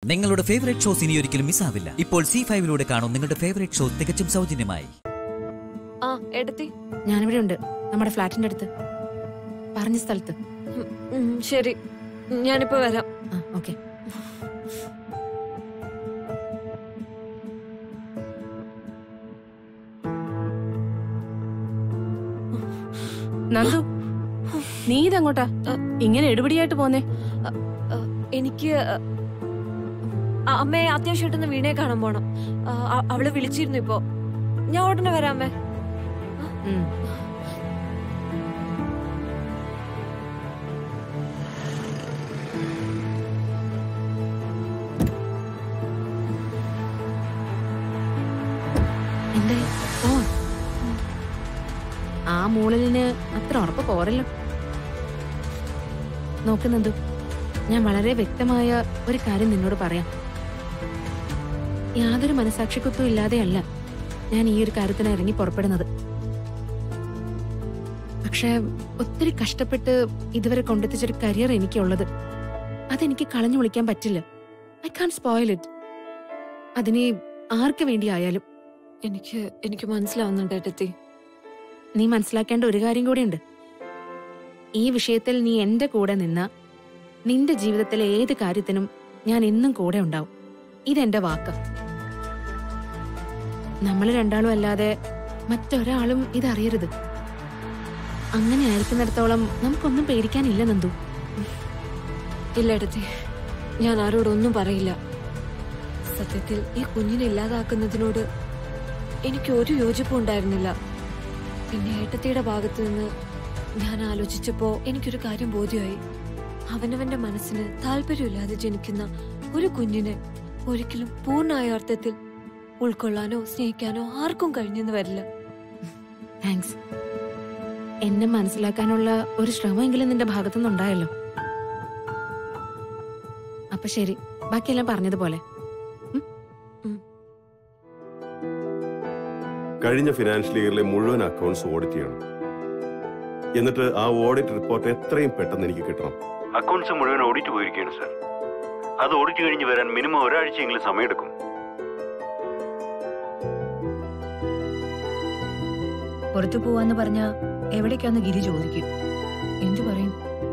നിങ്ങളുടെ favourite shows ഇനി ഒരിക്കലും മിസ്സാവില്ല ഇപ്പോൾ സി ഫൈവിലൂടെ കാണും നിങ്ങളുടെ ഫേവറേറ്റ് ഷോ തികച്ചും സൗജന്യമായി ആ എടുത്തി ഞാനിവിടെ ഉണ്ട് നമ്മുടെ ഫ്ലാറ്റിന്റെ അടുത്ത് പറഞ്ഞ സ്ഥലത്ത് ഉം, ഉം, ശരി ഞാനിപ്പോ വരാം ആ ഓക്കെ നന്ദു നീ ഇതെങ്ങോട്ടാ ഇങ്ങനെ എടുപിടിയായിട്ട് പോന്നേ അ, എനിക്ക് അ, അ, അമ്മയെ അത്യാവശ്യമായിട്ടൊന്ന് വീണയെ കാണാൻ പോണം ആ, അ- അവള് വിളിച്ചിരുന്നു ഇപ്പോ ഞാൻ ഉടനെ വരാം അമ്മേ ഉം. എന്തായി ഓ ആ മൂളലിന് അത്ര ഉറപ്പ് പോരല്ലോ നോക്ക് നന്ദു ഞാൻ വളരെ വ്യക്തമായ ഒരു കാര്യം നിന്നോട് പറയാം യാതൊരു മനസാക്ഷിക്കുത്തും ഇല്ലാതെയല്ല ഞാൻ ഈ ഒരു കാര്യത്തിന് ഇറങ്ങി പുറപ്പെടുന്നത് പക്ഷെ ഒത്തിരി കഷ്ടപ്പെട്ട് ഇതുവരെ കൊണ്ടെത്തിച്ചൊരു കരിയർ എനിക്കുള്ളത് അതെനിക്ക് കളഞ്ഞു വിളിക്കാൻ പറ്റില്ല ഐ കാൺ സ്പോയിൽ ഇറ്റ് അതിനെ ആർക്ക് വേണ്ടി ആയാലും എനിക്ക് എനിക്ക് മനസ്സിലാവുന്നുണ്ട് ഏട്ടത്തി നീ മനസ്സിലാക്കേണ്ട ഒരു കാര്യം കൂടിയുണ്ട് ഈ വിഷയത്തിൽ നീ എന്റെ കൂടെ നിന്ന നിന്റെ ജീവിതത്തിലെ ഏത് കാര്യത്തിനും ഞാൻ എന്നും കൂടെ ഉണ്ടാവും ഇതെന്റെ വാക്ക് നമ്മൾ രണ്ടാളും അല്ലാതെ മറ്റൊരാളും ഇതറിയരുത് അങ്ങനെ ആയിരിക്കുന്നിടത്തോളം നമുക്കൊന്നും പേടിക്കാനില്ല നന്ദു ഇല്ല ഏട്ടത്തി ഞാൻ ആരോടൊന്നും പറയില്ല സത്യത്തിൽ ഈ കുഞ്ഞിനെ ഇല്ലാതാക്കുന്നതിനോട് എനിക്ക് ഒരു യോജിപ്പും ഉണ്ടായിരുന്നില്ല പിന്നെ ഏട്ടത്തിയുടെ ഭാഗത്തു നിന്ന് ഞാൻ ആലോചിച്ചപ്പോ എനിക്കൊരു കാര്യം ബോധ്യമായി അവനവന്റെ മനസ്സിന് താല്പര്യമില്ലാതെ ജനിക്കുന്ന ഒരു കുഞ്ഞിനെ ഒരിക്കലും പൂർണ്ണമായ അർത്ഥത്തിൽ ഉൾക്കൊള്ളാനോ സ്നേഹിക്കാനോ ആർക്കും കഴിഞ്ഞെന്ന് വരില്ല താങ്ക്സ് എന്നെ മനസ്സിലാക്കാനുള്ള ഒരു ശ്രമമെങ്കിലും നിന്റെ ഭാഗത്തുനിന്നുണ്ടായല്ലോ അപ്പൊ ശരി ബാക്കിയെല്ലാം പറഞ്ഞതുപോലെ കഴിഞ്ഞ ഫിനാൻഷ്യൽ ഇയറിലെ മുഴുവൻ അക്കൗണ്ട്സ് ഓഡിറ്റ് ചെയ്യണം എന്നിട്ട് ആ ഓഡിറ്റ് റിപ്പോർട്ട് എത്രയും പെട്ടെന്ന് എനിക്ക് കിട്ടണം അക്കൗണ്ട്സ് മുഴുവൻ ഓഡിറ്റ് പോയിരിക്കുകയാണ് സാർ അത് ഓഡിറ്റ് കഴിഞ്ഞ് വരാൻ മിനിമം ഒരാഴ്ചയെങ്കിലും സമയമെടുക്കും പുറത്തു പോവാന്ന് പറഞ്ഞ എവിടേക്കാന്ന് ഗിരി ചോദിക്കും എന്തു പറയും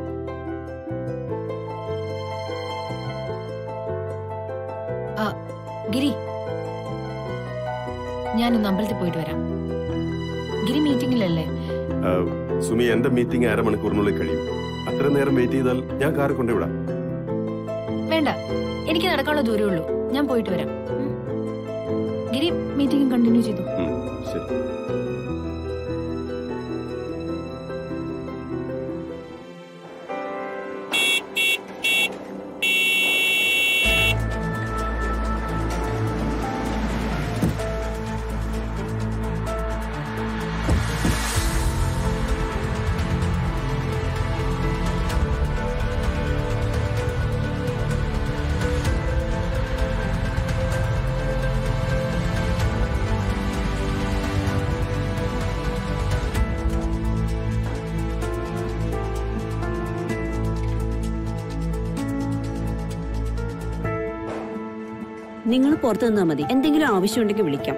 ആ ഗിരി ഞാനൊന്ന് അമ്പലത്തിൽ പോയിട്ട് വരാം ഗിരി മീറ്റിംഗിലല്ലേ ആ, സുമി എന്റെ മീറ്റിംഗ് അരമണിക്കൂറിനുള്ളിൽ കഴിയും അത്ര നേരം വെയിറ്റ് ചെയ്താൽ ഞാൻ കാർ കൊണ്ടുവിടാം വേണ്ട എനിക്ക് നടക്കാനുള്ള ദൂരമേ ഉള്ളൂ ഞാൻ പോയിട്ട് വരാം ഉം. ഗിരി മീറ്റിംഗ് കണ്ടിന്യൂ ചെയ്തു ഉം, ശരി നിങ്ങൾ പുറത്തു നിന്നാ മതി എന്തെങ്കിലും ആവശ്യമുണ്ടെങ്കിൽ വിളിക്കാം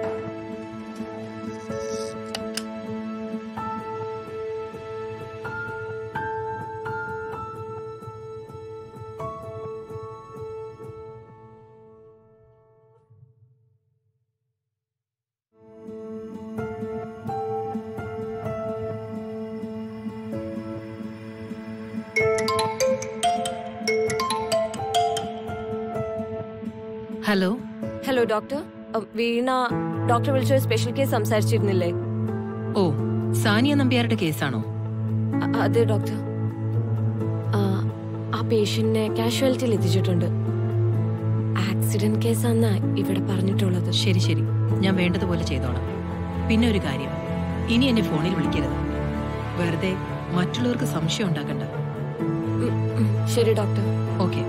ഹലോ ഹലോ ഡോക്ടർ അ, വീണ ഡോക്ടർ വിളിച്ചൊരു സ്പെഷ്യൽ കേസ് സംസാരിച്ചിരുന്നില്ലേ ഓ സാനിയ നമ്പ്യാരുടെ കേസാണോ അ- അതെ ഡോക്ടർ ആ, ആ പേഷ്യന്റിനെ കാഷ്വാലിറ്റിയിൽ എത്തിച്ചിട്ടുണ്ട് ആക്സിഡന്റ് കേസാന്നാ ഇവിടെ പറഞ്ഞിട്ടുള്ളത് ശരി ശരി ഞാൻ വേണ്ടതുപോലെ ചെയ്തോളാം പിന്നെ ഒരു കാര്യം ഇനി എന്നെ ഫോണിൽ വിളിക്കരുത് വെറുതെ മറ്റുള്ളവർക്ക് സംശയം ഉണ്ടാക്കണ്ട ഉം, ഉം, ശരി ഡോക്ടർ ഓക്കെ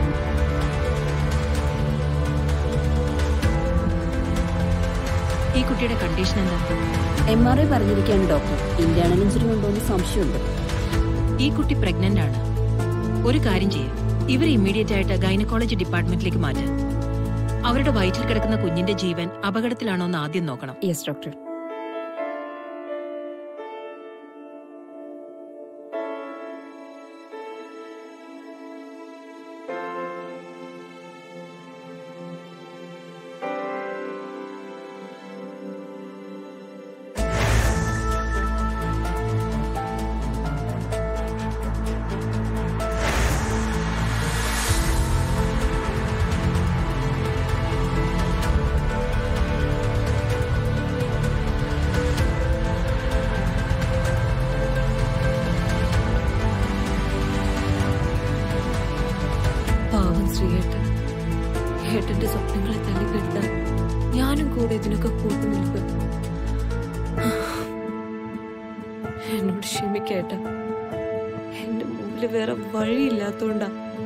ഈ കുട്ടി കുട്ടിയുടെ കണ്ടീഷൻ എന്താ എം ആർ ഐ പറഞ്ഞിരിക്കുകയാണ് ഡോക്ടർ ഇന്റേണൽ ഇഞ്ചുറി ഉണ്ടോ എന്ന് സംശയമുണ്ട് ഈ കുട്ടി പ്രഗ്നന്റ് ആണ് ഒരു കാര്യം ചെയ്യും ഇവരെ ഇമ്മീഡിയറ്റ് ആയിട്ട് ഗൈനക്കോളജി ഡിപ്പാർട്ട്മെന്റിലേക്ക് മാറ്റ് അവരുടെ വയറ്റിൽ കിടക്കുന്ന കുഞ്ഞിന്റെ ജീവൻ അപകടത്തിലാണോ എന്ന് ആദ്യം നോക്കണം യെസ് ഡോക്ടർ പാവം ശ്രീയേട്ടൻ ഏട്ടന്റെ സ്വപ്നങ്ങളെ തള്ളിക്കെട്ടാൻ ഞാനും കൂടെ ഇതിനൊക്കെ കൂട്ടു നിൽക്കും എന്നോട് ക്ഷമിക്കേട്ട എന്റെ മുമ്പിൽ വേറെ വഴിയില്ലാത്തോണ്ടാ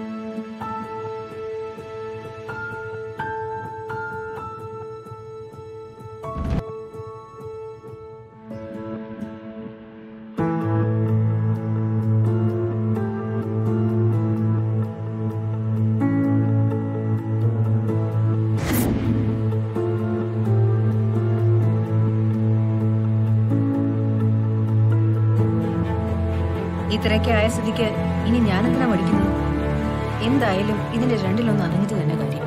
ഇത്രയൊക്കെ ആയ സ്ഥിതിക്ക് ഇനി ഞാനെന്തിനാ പഠിക്കുന്നത് എന്തായാലും ഇതിന്റെ രണ്ടിലൊന്ന് അറിഞ്ഞിട്ട് തന്നെ കാര്യം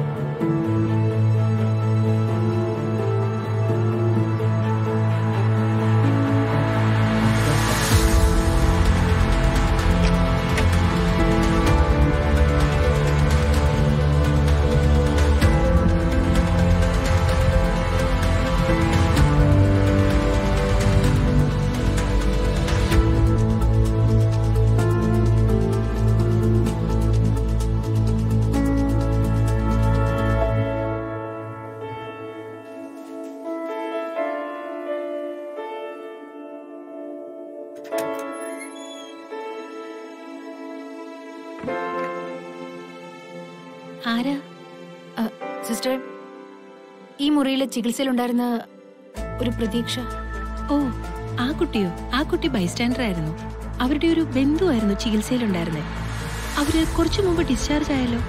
ആരാ സിസ്റ്റർ ഈ മുറിയിൽ ചികിത്സയിലുണ്ടായിരുന്ന ഒരു പ്രതീക്ഷ ഓ ആ കുട്ടിയോ ആ കുട്ടി ബൈസ്റ്റാൻഡർ ആയിരുന്നു അവരുടെ ഒരു ബന്ധുവായിരുന്നു ചികിത്സയിലുണ്ടായിരുന്നത് അവര് കുറച്ചു മുമ്പ് ഡിസ്ചാർജ് ആയല്ലോ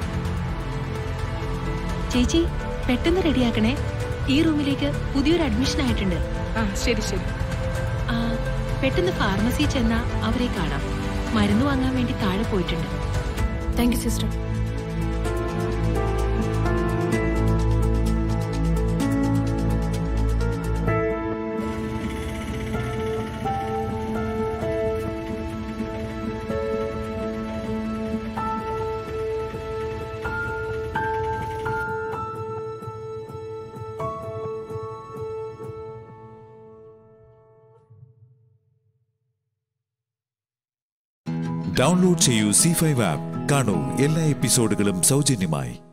ചേച്ചി പെട്ടെന്ന് റെഡിയാക്കണേ ഈ റൂമിലേക്ക് പുതിയൊരു അഡ്മിഷൻ ആയിട്ടുണ്ട് ആ ശരി ശരി ആ, പെട്ടെന്ന് ഫാർമസി ചെന്നാ അവരെ കാണാം മരുന്ന് വാങ്ങാൻ വേണ്ടി താഴെ പോയിട്ടുണ്ട് താങ്ക് യു സിസ്റ്റർ ഡൗൺലോഡ് ചെയ്യൂ സി ഫൈവ് ആപ്പ് കാണൂ എല്ലാ എപ്പിസോഡുകളും സൗജന്യമായി